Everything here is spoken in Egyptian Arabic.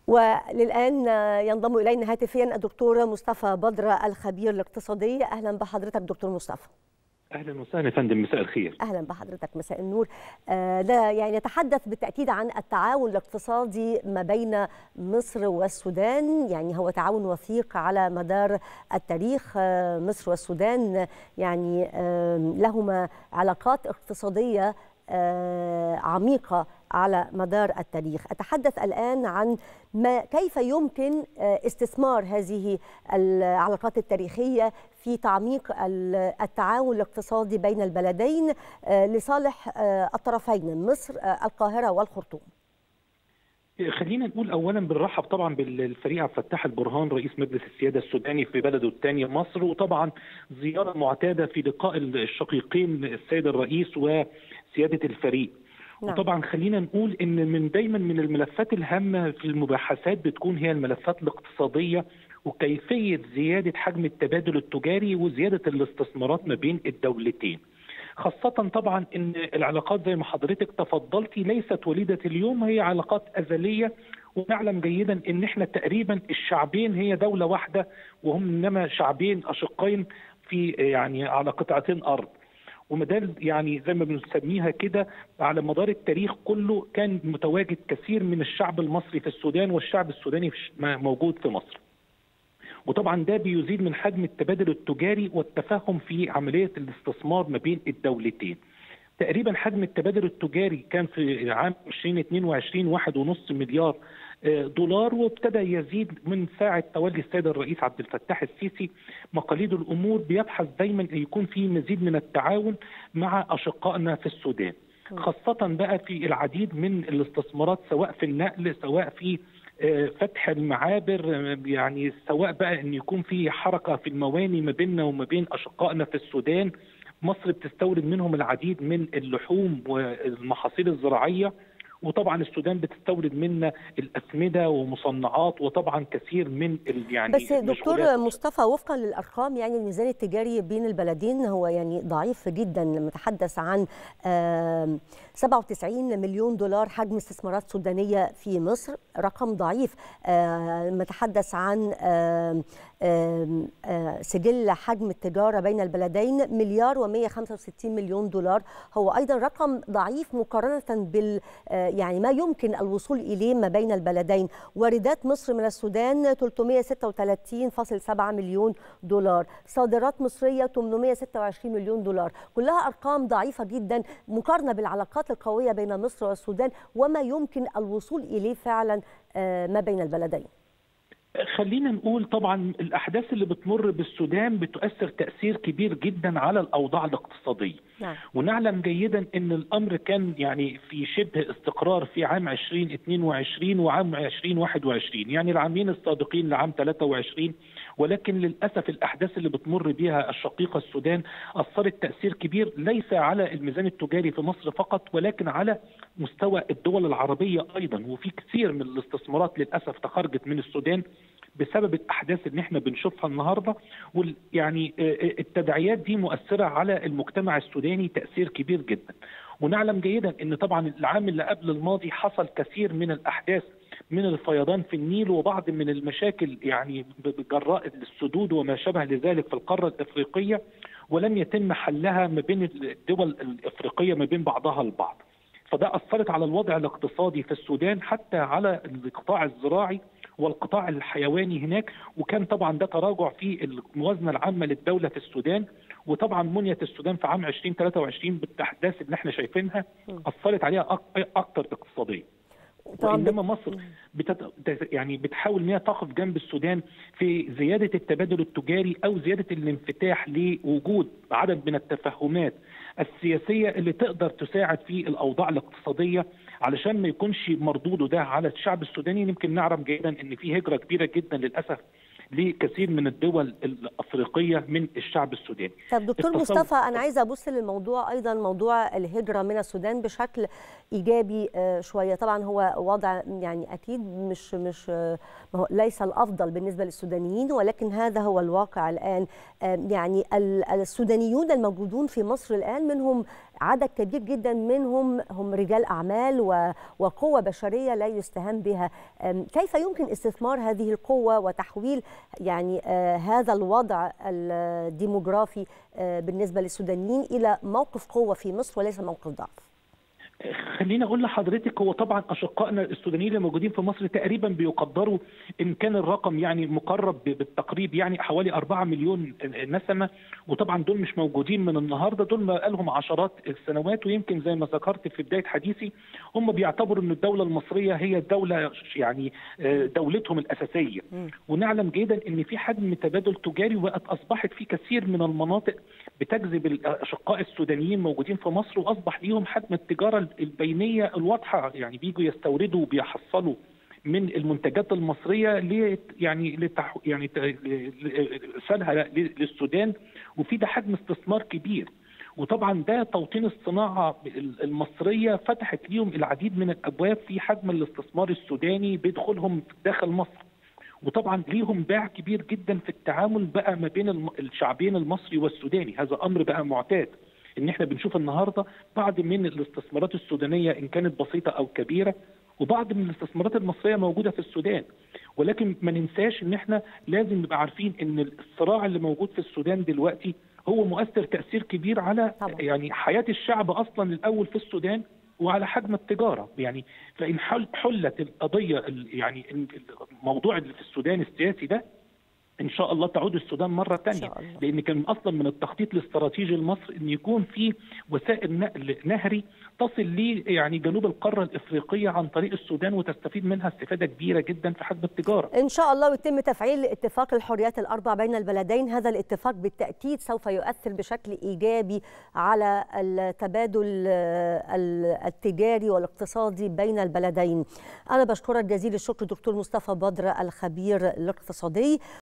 وللآن ينضم إلينا هاتفيا الدكتور مصطفى بدر الخبير الاقتصادي أهلا بحضرتك دكتور مصطفى اهلا وسهلا يا فندم مساء الخير اهلا بحضرتك مساء النور آه ده يعني نتحدث بالتاكيد عن التعاون الاقتصادي ما بين مصر والسودان يعني هو تعاون وثيق على مدار التاريخ آه مصر والسودان يعني آه لهما علاقات اقتصاديه عميقة على مدار التاريخ أتحدث الآن عن ما كيف يمكن استثمار هذه العلاقات التاريخية في تعميق التعاون الاقتصادي بين البلدين لصالح الطرفين مصر القاهرة والخرطوم خلينا نقول اولا بنرحب طبعا بالفريق عبد الفتاح البرهان رئيس مجلس السياده السوداني في بلده الثاني مصر وطبعا زياره معتاده في لقاء الشقيقين السيد الرئيس وسياده الفريق نعم. وطبعا خلينا نقول ان من دايما من الملفات الهامه في المباحثات بتكون هي الملفات الاقتصاديه وكيفيه زياده حجم التبادل التجاري وزياده الاستثمارات ما بين الدولتين. خاصة طبعا ان العلاقات زي ما حضرتك تفضلتي ليست وليدة اليوم هي علاقات أزلية ونعلم جيدا ان احنا تقريبا الشعبين هي دولة واحدة وهم انما شعبين اشقين في يعني على قطعتين ارض. ومدال يعني زي ما بنسميها كده على مدار التاريخ كله كان متواجد كثير من الشعب المصري في السودان والشعب السوداني موجود في مصر. وطبعا ده بيزيد من حجم التبادل التجاري والتفاهم في عمليه الاستثمار ما بين الدولتين. تقريبا حجم التبادل التجاري كان في عام 2022 1.5 مليار دولار وابتدى يزيد من ساعه تولي السيد الرئيس عبد الفتاح السيسي مقاليد الامور بيبحث دايما يكون في مزيد من التعاون مع اشقائنا في السودان. خاصه بقى في العديد من الاستثمارات سواء في النقل سواء في فتح المعابر يعني سواء بقى ان يكون في حركه في المواني ما بيننا وما بين اشقائنا في السودان مصر بتستورد منهم العديد من اللحوم والمحاصيل الزراعيه وطبعا السودان بتستورد منا الاسمده ومصنعات وطبعا كثير من يعني بس دكتور مصطفى وفقا للارقام يعني الميزان التجاري بين البلدين هو يعني ضعيف جدا لما نتحدث عن 97 مليون دولار حجم استثمارات سودانيه في مصر رقم ضعيف لما نتحدث عن سجل حجم التجاره بين البلدين مليار و165 مليون دولار هو ايضا رقم ضعيف مقارنه بال يعني ما يمكن الوصول اليه ما بين البلدين واردات مصر من السودان 336.7 مليون دولار صادرات مصريه 826 مليون دولار كلها ارقام ضعيفه جدا مقارنه بالعلاقات القويه بين مصر والسودان وما يمكن الوصول اليه فعلا ما بين البلدين خلينا نقول طبعا الاحداث اللي بتمر بالسودان بتؤثر تاثير كبير جدا على الاوضاع الاقتصاديه نعم. ونعلم جيدا ان الامر كان يعني في شبه استقرار في عام 2022 وعام 2021 يعني العامين السابقين لعام 23 ولكن للاسف الاحداث اللي بتمر بها الشقيقه السودان اثرت تاثير كبير ليس على الميزان التجاري في مصر فقط ولكن على مستوى الدول العربيه ايضا وفي كثير من الاستثمارات للاسف تخرجت من السودان بسبب الاحداث اللي احنا بنشوفها النهارده وال يعني التداعيات دي مؤثره على المجتمع السوداني تاثير كبير جدا ونعلم جيدا ان طبعا العام اللي قبل الماضي حصل كثير من الاحداث من الفيضان في النيل وبعض من المشاكل يعني بجراء السدود وما شابه لذلك في القاره الافريقيه ولم يتم حلها ما بين الدول الافريقيه ما بين بعضها البعض. فده اثرت على الوضع الاقتصادي في السودان حتى على القطاع الزراعي والقطاع الحيواني هناك وكان طبعا ده تراجع في الموازنه العامه للدوله في السودان وطبعا منيه السودان في عام 2023 بالاحداث اللي احنا شايفينها اثرت عليها اكثر اقتصاديا. وانما مصر بتت... يعني بتحاول ان هي تقف جنب السودان في زياده التبادل التجاري او زياده الانفتاح لوجود عدد من التفاهمات السياسيه اللي تقدر تساعد في الاوضاع الاقتصاديه علشان ما يكونش مردوده ده على الشعب السوداني يمكن نعرف جيدا ان في هجره كبيره جدا للاسف لكثير من الدول الافريقيه من الشعب السوداني. طب دكتور مصطفى انا عايزه ابص للموضوع ايضا موضوع الهجره من السودان بشكل ايجابي شويه، طبعا هو وضع يعني اكيد مش مش ليس الافضل بالنسبه للسودانيين ولكن هذا هو الواقع الان يعني السودانيون الموجودون في مصر الان منهم عدد كبير جدا منهم هم رجال اعمال وقوه بشريه لا يستهان بها كيف يمكن استثمار هذه القوه وتحويل يعني هذا الوضع الديموغرافي بالنسبه للسودانيين الى موقف قوه في مصر وليس موقف ضعف خليني اقول لحضرتك هو طبعا اشقائنا السودانيين اللي موجودين في مصر تقريبا بيقدروا ان كان الرقم يعني مقرب بالتقريب يعني حوالي 4 مليون نسمه وطبعا دول مش موجودين من النهارده دول بقى لهم عشرات السنوات ويمكن زي ما ذكرت في بدايه حديثي هم بيعتبروا ان الدوله المصريه هي الدوله يعني دولتهم الاساسيه ونعلم جيدا ان في حجم تبادل تجاري وبقت اصبحت في كثير من المناطق بتجذب الاشقاء السودانيين موجودين في مصر واصبح ليهم حجم التجاره البينيه الواضحه يعني بيجوا يستوردوا وبيحصلوا من المنتجات المصريه ل يعني لتح يعني ارسالها للسودان وفي ده حجم استثمار كبير وطبعا ده توطين الصناعه المصريه فتحت ليهم العديد من الابواب في حجم الاستثمار السوداني بدخولهم داخل مصر وطبعا ليهم باع كبير جدا في التعامل بقى ما بين الشعبين المصري والسوداني هذا امر بقى معتاد ان احنا بنشوف النهارده بعض من الاستثمارات السودانيه ان كانت بسيطه او كبيره وبعض من الاستثمارات المصريه موجوده في السودان ولكن ما ننساش ان احنا لازم نبقى عارفين ان الصراع اللي موجود في السودان دلوقتي هو مؤثر تاثير كبير على طبعا. يعني حياه الشعب اصلا الاول في السودان وعلى حجم التجاره يعني فان حلت القضيه يعني الموضوع اللي في السودان السياسي ده ان شاء الله تعود السودان مره ثانيه لان كان اصلا من التخطيط الاستراتيجي لمصر ان يكون في وسائل نقل نهري تصل ل يعني جنوب القاره الافريقيه عن طريق السودان وتستفيد منها استفاده كبيره جدا في حجم التجاره. ان شاء الله ويتم تفعيل اتفاق الحريات الاربع بين البلدين، هذا الاتفاق بالتاكيد سوف يؤثر بشكل ايجابي على التبادل التجاري والاقتصادي بين البلدين. انا بشكرك جزيل الشكر دكتور مصطفى بدر الخبير الاقتصادي